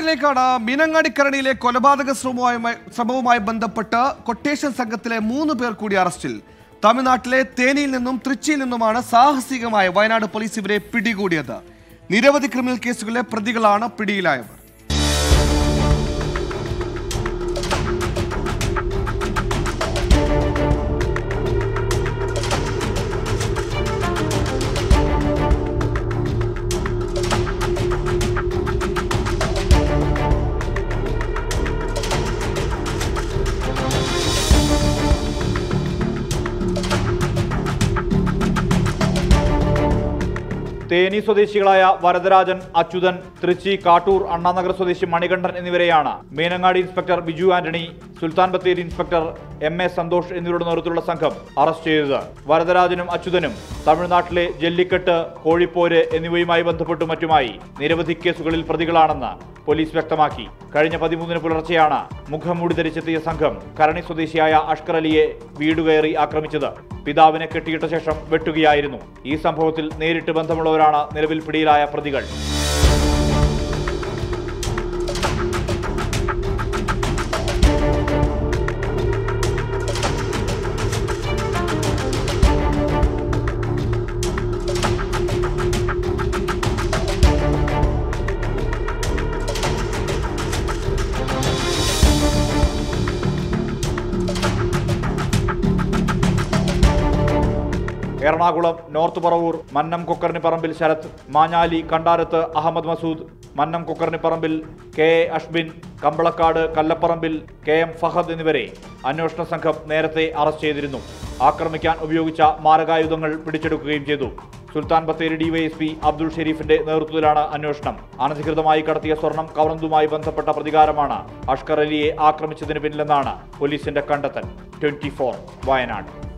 വാർത്തകളിലേക്കാണ് മീനങ്ങാടിക്കരണിയിലെ കൊലപാതക ശ്രമവുമായി ശ്രമവുമായി ബന്ധപ്പെട്ട് കൊട്ടേഷൻ സംഘത്തിലെ മൂന്ന് പേർ കൂടി അറസ്റ്റിൽ തമിഴ്നാട്ടിലെ തേനിയിൽ നിന്നും തൃച്ചിയിൽ നിന്നുമാണ് സാഹസികമായി വയനാട് പോലീസ് ഇവരെ പിടികൂടിയത് നിരവധി ക്രിമിനൽ കേസുകളിലെ പ്രതികളാണ് പിടിയിലായവർ തേനി സ്വദേശികളായ വരദരാജൻ അച്യുതൻ തൃച്ചി കാട്ടൂർ അണ്ണാനഗർ സ്വദേശി മണികണ്ഠൻ എന്നിവരെയാണ് Meenangadi inspector Biju Antony Sultan Bathery inspector M A Santhosh എന്നിവരുടെ നേതൃത്വത്തിലുള്ള സംഘം അറസ്റ്റ് ചെയ്തത് വരദരാജനും അച്യുതനും തമിഴ്നാട്ടിലെ ജല്ലിക്കെട്ട് കോഴിപ്പോര് എന്നിവയുമായി ബന്ധപ്പെട്ടു മറ്റുമായി നിരവധി കേസുകളിൽ പ്രതികളാണെന്ന് പോലീസ് വ്യക്തമാക്കി കഴിഞ്ഞ പതിമൂന്നിന് പുലർച്ചെയാണ് മുഖംമൂടി ധരിച്ചെത്തിയ സംഘം കരണി സ്വദേശിയായ അഷ്കർ അലിയെ വീട് കയറി ആക്രമിച്ചത് പിതാവിനെ കെട്ടിയിട്ട ശേഷം വെട്ടുകയായിരുന്നു ഈ സംഭവത്തിൽ നേരിട്ട് ബന്ധമുള്ളവരാണ് നിലവിൽ പിടിയിലായ പ്രതികൾ Ernakulam north Paravur Mannam Kokkarni Parambil Sarath Manjali Kandarath Ahammed Masood Mannam Kokkarni Parambil K A Ashbin Kambalakkad Kallaparambil K M Fahad എന്നിവരെ അന്വേഷണ സംഘം നേരത്തെ അറസ്റ്റ് ചെയ്തിരുന്നു ആക്രമിക്കാൻ ഉപയോഗിച്ച മാരകായുധങ്ങൾ പിടിച്ചെടുക്കുകയും ചെയ്തു സുൽത്താൻ ബത്തേരി ഡിവൈഎസ്പി അബ്ദുൾ ഷെരീഫിന്റെ നേതൃത്വത്തിലാണ് അന്വേഷണം അനധികൃതമായി കടത്തിയ സ്വർണം കവർന്നതുമായി ബന്ധപ്പെട്ട പ്രതികാരമാണ് അഷ്കർ അലിയെ ആക്രമിച്ചതിന് പിന്നിലെന്നാണ് പോലീസിന്റെ കണ്ടെത്തൽ ട്വന്റി വയനാട്